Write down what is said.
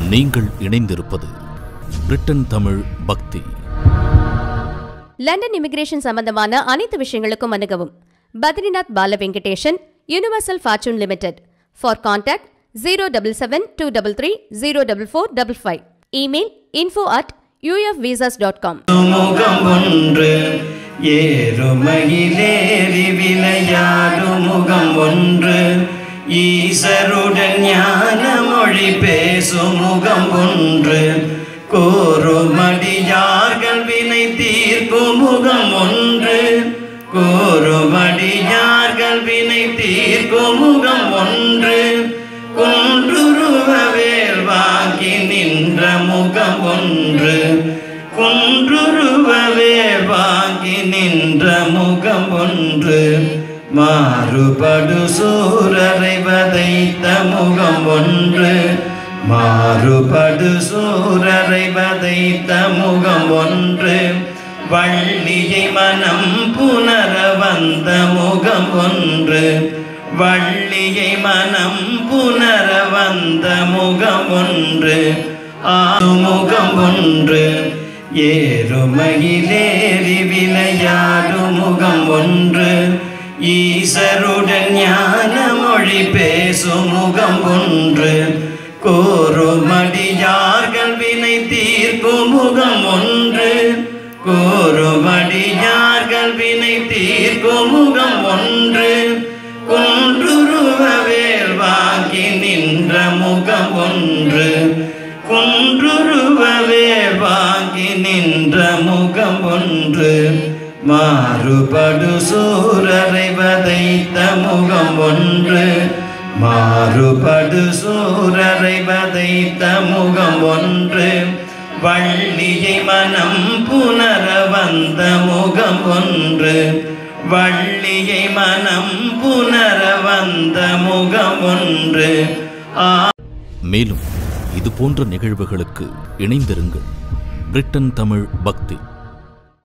நீங்கள் இணைந்திருப்பது பிரிட்டன் தமிழ் பக்தி லண்டன் இமிகிரேஷன் சம்பந்தமான அனைத்து விஷயங்களுக்கும் அணுகவும் Badrinath Bala Venkatesan universal fortune limited for contact zero double seven two double three zero double four double five email info at UF visas dot com முகம் ஒன்று ஏறுமையிலேறி விளையாடும் முகம் ஒன்று ஈசருடன் ஞான மொழி பேசும் முகம் ஒன்று கோருமடியார்கள் வினை தீர்க்கும் முகம் ஒன்று கோருமடியார்கள் வினை தீர்க்கும் முகம் ஒன்று குன்றுருவ வேல் வாங்கி நின்ற முகம் ஒன்று குன்றுருவவே வாங்கி நின்ற முகம் ஒன்று மாறுபடு சூரரை வதைத்த முகம் ஒன்று மாறுபடு சூரரை வதைத்த முகம் ஒன்று வள்ளியை மனம் புனர வந்த முகம் ஒன்று வள்ளியை மனம் புனர வந்த முகம் ஒன்று ஆமுகம் ஒன்று ஏறுமையிலேறி விளையாடும் முகம் ஒன்று ஈசருடன் ஞான மொழி பேசும் முகம் ஒன்று கோருமடியார்கள் வினை தீர்க்கும் முகம் ஒன்று கோருமடியார்கள் வினை தீர்க்கும் முகம் ஒன்று குன்றுருவ வேல் வாங்கி நின்ற முகம் ஒன்று குன்றுருவவே வாங்கி நின்ற முகம் ஒன்று மாறுபடு சூரரை வதைத்த முகம் ஒன்று மாறுபடு சூரரை வதைத்த முகம் ஒன்று வள்ளியை மனம் புனர வந்த முகம் ஒன்று வள்ளியை மனம் புனர வந்த முகம் ஒன்று ஆ மேலும் இது போன்ற நிகழ்வுகளுக்கு இணைந்திருங்கள் பிரிட்டன் தமிழ் பக்தி